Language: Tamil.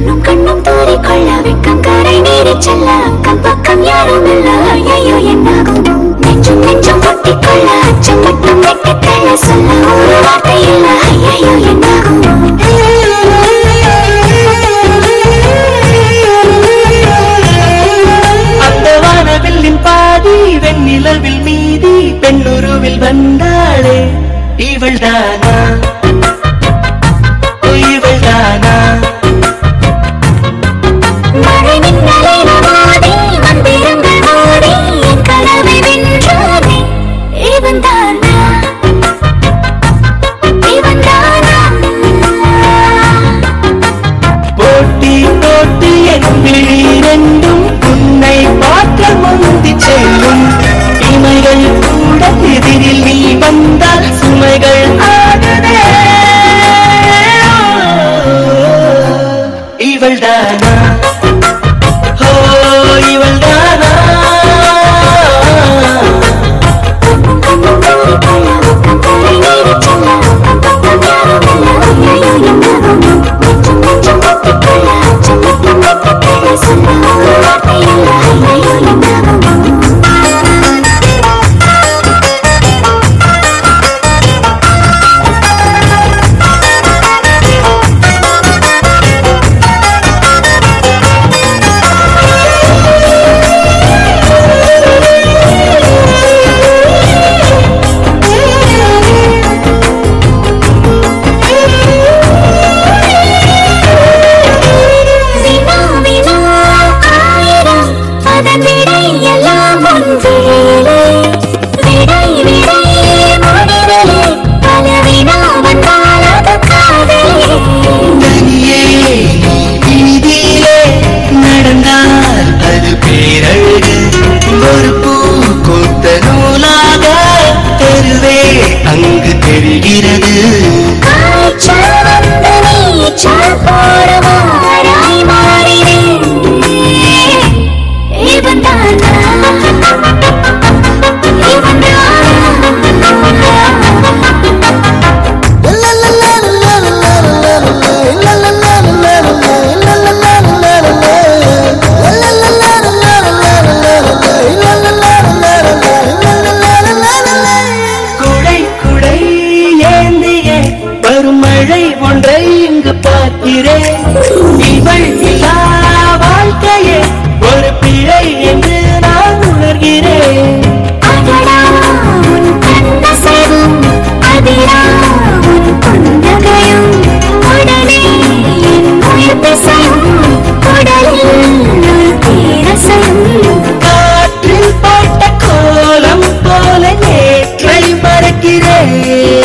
கண்ணும் கண்ணும் தூறிக்கொள்ள வெட்கம் கரை நீரி செல்ல அக்கம் பக்கம் யாரும் இல்ல ஐயோ என்னாகும் நெஞ்சும் நெஞ்சும் ஒட்டிக்கொள்ள அச்சம் மட்டும் வெட்டி தள்ள சொல்ல ஒரு வார்த்தை இல்ல ஐயோ என்னாகும் அந்த வானவில்லின் பாதி வெண்ணிலவில் மீதி பெண்ணுருவில் வந்தாளே இவள் தானா இவள் தானா மழை மின்னலை மோதி மந்திரங்கள் மோதி என் கனவை வென்றானே இவன் தானா இவன் தானா போட்டி போட்டி என் விழி ரெண்டும் உன்னை பார்க்க முந்தி செல்லும் இமைகள் கூட எதிரில் நீ வந்தால் சுமைகள் ஆகுதே இவள் தானா ஓ இவள் தானா வினா வினா ஆயிரம் அதன் விடை எல்லாம் உன் விழியிலே விடை விடை முடிவிலே பல வினா வந்தால் அது காதலே தனியே வீதியிலே நடந்தால் அது பேரழகு ஒரு பூ கொத்த நூலாக தெருவே அங்கு தெரிகிறது காய்ச்சல் வந்து நீச்சல் போடுவாராய் மாறினேன் இவன் தானா இவன் குடை குடை ஏந்திய வரும் மழை ஒன்றை இங்கு பார்க்கிறேன் இவள் இல்லா வாழ்க்கையே ஒரு பிழை என்று நான் உணர்கிறேன் அடடா உன் கண்ணசைவும் அதிரா உன் புன்னகையும் உடனே என் உயிர் பிசையும் உடலில் உள் தீரசையும் காற்றில் போட்ட கோலம் போல நேற்றை மறக்கிறேன்